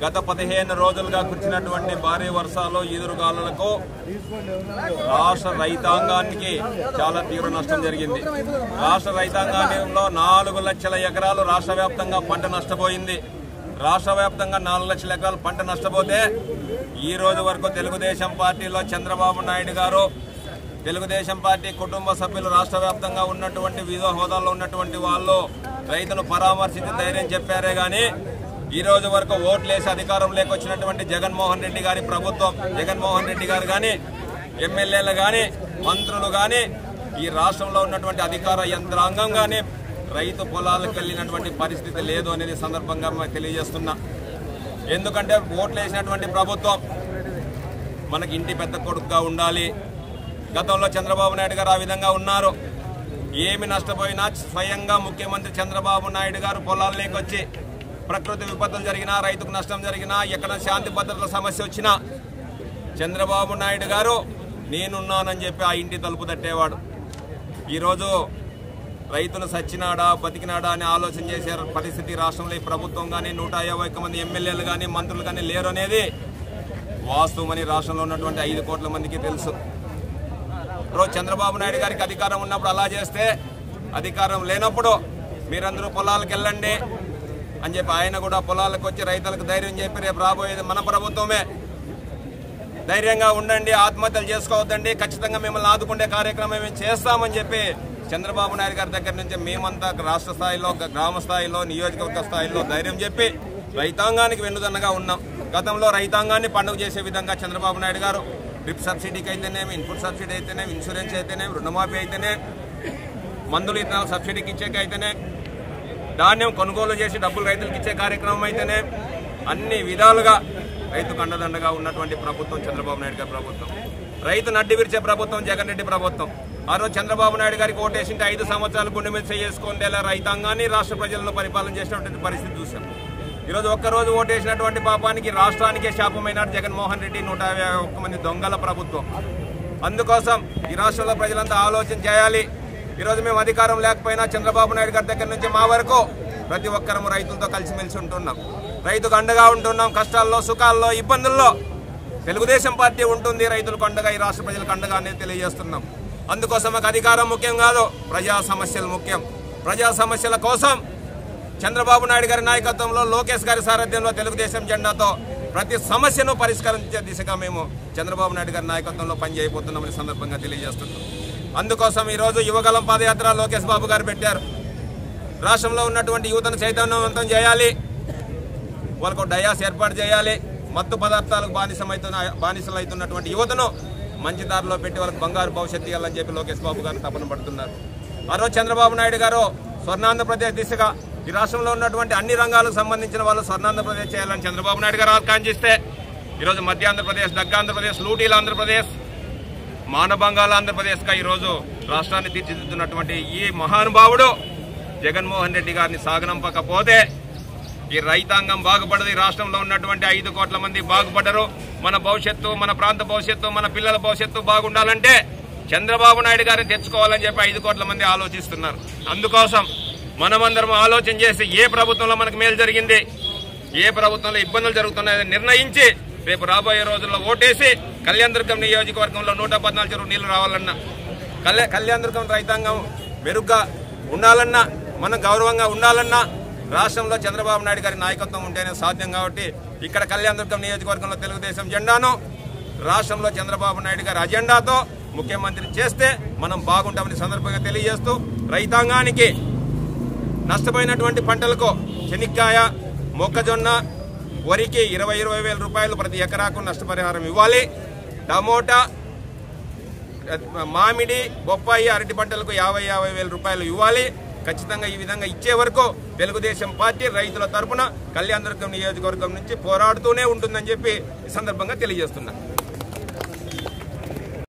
గత పదిహేను రోజులుగా కురిచినటువంటి భారీ వర్షాలు ఈదురుగాలులకు రాష్ట్ర రైతాంగానికి చాలా తీవ్ర నష్టం జరిగింది రాష్ట్ర రైతాంగంలో నాలుగు లక్షల ఎకరాలు రాష్ట్ర వ్యాప్తంగా పంట నష్టపోయింది రాష్ట్ర వ్యాప్తంగా నాలుగు లక్షల ఎకరాలు పంట నష్టపోతే ఈ రోజు వరకు తెలుగుదేశం పార్టీలో చంద్రబాబు నాయుడు గారు తెలుగుదేశం పార్టీ కుటుంబ సభ్యులు రాష్ట్ర వ్యాప్తంగా ఉన్నటువంటి వివిధ హోదాల్లో ఉన్నటువంటి వాళ్ళు రైతును పరామర్శించి ధైర్యం చెప్పారే గాని ఈ రోజు వరకు ఓట్లేసి అధికారం లేకొచ్చినటువంటి జగన్మోహన్ రెడ్డి గారి ప్రభుత్వం జగన్మోహన్ రెడ్డి గారు గాని ఎమ్మెల్యేలు గాని మంత్రులు గాని ఈ రాష్ట్రంలో ఉన్నటువంటి అధికార యంత్రాంగం గాని రైతు పొలాలకు వెళ్ళినటువంటి పరిస్థితి లేదు అనేది సందర్భంగా మేము తెలియజేస్తున్నా ఎందుకంటే ఓట్లు వేసినటువంటి ప్రభుత్వం మనకి ఇంటి పెద్ద కొడుకుగా ఉండాలి గతంలో చంద్రబాబు నాయుడు గారు ఆ విధంగా ఉన్నారు ఏమి నష్టపోయినా స్వయంగా ముఖ్యమంత్రి చంద్రబాబు నాయుడు గారు పొలాల్లోకి వచ్చి ప్రకృతి విపత్తులు జరిగినా రైతుకు నష్టం జరిగినా ఎక్కడ శాంతి భద్రతల సమస్య వచ్చినా చంద్రబాబు నాయుడు గారు నేనున్నానని చెప్పి ఆ ఇంటి తలుపు తట్టేవాడు ఈరోజు రైతులు సచ్చినాడా బతికినాడా అని ఆలోచన చేసే పరిస్థితి రాష్ట్రంలో ఈ ప్రభుత్వం కానీ నూట యాభై ఒక్క మంది ఎమ్మెల్యేలు కానీ మంత్రులు కానీ లేరు అనేది వాస్తవమని రాష్ట్రంలో ఉన్నటువంటి ఐదు కోట్ల మందికి తెలుసు రోజు చంద్రబాబు నాయుడు గారికి అధికారం ఉన్నప్పుడు అలా చేస్తే అధికారం లేనప్పుడు మీరందరూ పొలాలకు వెళ్ళండి అని చెప్పి ఆయన కూడా పొలాలకు వచ్చి రైతులకు ధైర్యం చెప్పి రేపు రాబోయేది మన ప్రభుత్వమే ధైర్యంగా ఉండండి ఆత్మహత్యలు చేసుకోవద్దండి ఖచ్చితంగా మిమ్మల్ని ఆదుకునే కార్యక్రమం మేము చేస్తామని చెప్పి చంద్రబాబు నాయుడు గారి దగ్గర నుంచి మేమంతా రాష్ట్ర స్థాయిలో గ్రామ స్థాయిలో నియోజకవర్గ స్థాయిలో ధైర్యం చెప్పి రైతాంగానికి వెన్నుదన్నగా ఉన్నాం గతంలో రైతాంగాన్ని పండుగ చేసే విధంగా చంద్రబాబు నాయుడు గారు డ్రిప్ సబ్సిడీకి అయితేనేమి ఇన్పుట్ సబ్సిడీ అయితేనేమి ఇన్సూరెన్స్ అయితేనేమి రుణమాఫీ అయితేనే మందులు ఇతనాలు సబ్సిడీకి ఇచ్చేకి అయితేనే ధాన్యం కొనుగోలు చేసి డబ్బులు రైతులకు ఇచ్చే కార్యక్రమం అయితేనే అన్ని విధాలుగా రైతుకు అండదండగా ఉన్నటువంటి ప్రభుత్వం చంద్రబాబు నాయుడు గారి ప్రభుత్వం రైతు నడ్డి విరిచే ప్రభుత్వం జగన్ రెడ్డి ప్రభుత్వం ఆ రోజు చంద్రబాబు నాయుడు గారికి ఓటేసింటే ఐదు సంవత్సరాలు గుండె మీద చేసుకునేలా రైతాంగాన్ని రాష్ట్ర ప్రజలను పరిపాలన చేసినటువంటి పరిస్థితి చూసాం ఈరోజు ఒక్కరోజు ఓటేసినటువంటి పాపానికి రాష్ట్రానికే శాపమైనాడు జగన్మోహన్ రెడ్డి నూట యాభై ఒక్క మంది దొంగల ప్రభుత్వం అందుకోసం ఈ రాష్ట్రంలో ప్రజలంతా ఆలోచన చేయాలి ఈరోజు మేము అధికారం లేకపోయినా చంద్రబాబు నాయుడు గారి దగ్గర నుంచి మా వరకు ప్రతి ఒక్కరము రైతులతో కలిసిమెలిసి ఉంటున్నాం రైతుకు అండగా ఉంటున్నాం కష్టాల్లో సుఖాల్లో ఇబ్బందుల్లో తెలుగుదేశం పార్టీ ఉంటుంది రైతులకు అండగా ఈ రాష్ట్ర ప్రజలకు అండగా అనేది తెలియజేస్తున్నాం అందుకోసం మాకు అధికారం ముఖ్యం కాదు ప్రజా సమస్యలు ముఖ్యం ప్రజా సమస్యల కోసం చంద్రబాబు నాయుడు గారి నాయకత్వంలో లోకేష్ గారి సారథ్యంలో తెలుగుదేశం జెండాతో ప్రతి సమస్యను పరిష్కరించే దిశగా మేము చంద్రబాబు నాయుడు గారి నాయకత్వంలో పనిచేయబోతున్నామని సందర్భంగా తెలియజేస్తున్నాం అందుకోసం ఈరోజు యువగలం పాదయాత్ర లోకేష్ బాబు గారు పెట్టారు రాష్ట్రంలో ఉన్నటువంటి యువతను చైతన్యవంతం చేయాలి వాళ్ళకు డయాస్ ఏర్పాటు చేయాలి మత్తు పదార్థాలకు బానిసమైతున్న బానిసలు అవుతున్నటువంటి యువతను మంచి దారిలో పెట్టి వాళ్ళకి బంగారు భవిష్యత్తు ఇవ్వాలని చెప్పి లోకేష్ బాబు గారు తపన పడుతున్నారు ఆ రోజు చంద్రబాబు నాయుడు గారు స్వర్ణాంధ్రప్రదేశ్ దిశగా ఈ రాష్ట్రంలో ఉన్నటువంటి అన్ని రంగాలకు సంబంధించిన వాళ్ళు స్వర్ణాంధ్రప్రదేశ్ చేయాలని చంద్రబాబు నాయుడు గారు ఆకాంక్షిస్తే ఈరోజు మధ్య ఆంధ్రప్రదేశ్ దగ్గ ఆంధ్రప్రదేశ్ లూటీల ఆంధ్రప్రదేశ్ మానభంగాల ఆంధ్రప్రదేశ్గా ఈరోజు రాష్ట్రాన్ని తీర్చిదిద్దుతున్నటువంటి ఈ మహానుభావుడు జగన్మోహన్ రెడ్డి గారిని సాగనంపకపోతే ఈ రైతాంగం బాగుపడదు ఈ రాష్ట్రంలో ఉన్నటువంటి ఐదు కోట్ల మంది బాగుపడరు మన భవిష్యత్తు మన ప్రాంత భవిష్యత్తు మన పిల్లల భవిష్యత్తు బాగుండాలంటే చంద్రబాబు నాయుడు గారిని తెచ్చుకోవాలని చెప్పి ఐదు కోట్ల మంది ఆలోచిస్తున్నారు అందుకోసం మనమందరం ఆలోచన చేసి ఏ ప్రభుత్వంలో మనకు మేలు జరిగింది ఏ ప్రభుత్వంలో ఇబ్బందులు జరుగుతున్నాయని నిర్ణయించి రేపు రాబోయే రోజుల్లో ఓటేసి కళ్యాణదుర్గం నియోజకవర్గంలో నూట పద్నాలుగు చెరువు నీళ్లు రావాలన్నా కళ్యాణ కళ్యాణదుర్గం రైతాంగం మెరుగ్గా ఉండాలన్నా మనం గౌరవంగా ఉండాలన్నా రాష్ట్రంలో చంద్రబాబు నాయుడు గారి నాయకత్వం ఉంటేనే సాధ్యం కాబట్టి ఇక్కడ కళ్యాణదుర్గం నియోజకవర్గంలో తెలుగుదేశం జెండాను రాష్ట్రంలో చంద్రబాబు నాయుడు గారి అజెండాతో ముఖ్యమంత్రి చేస్తే మనం బాగుంటామని సందర్భంగా తెలియజేస్తూ రైతాంగానికి నష్టపోయినటువంటి పంటలకు చెనిక్కాయ మొక్కజొన్న వరికి ఇరవై ఇరవై వేల రూపాయలు ప్రతి ఎకరాకు నష్టపరిహారం ఇవ్వాలి టమోటా మామిడి బొప్పాయి అరటి పంటలకు యాభై యాభై వేల రూపాయలు ఇవ్వాలి ఖచ్చితంగా ఈ విధంగా ఇచ్చే వరకు తెలుగుదేశం పార్టీ రైతుల తరపున కళ్యాణదుర్గం నియోజకవర్గం నుంచి పోరాడుతూనే ఉంటుందని చెప్పి ఈ సందర్భంగా తెలియజేస్తున్నా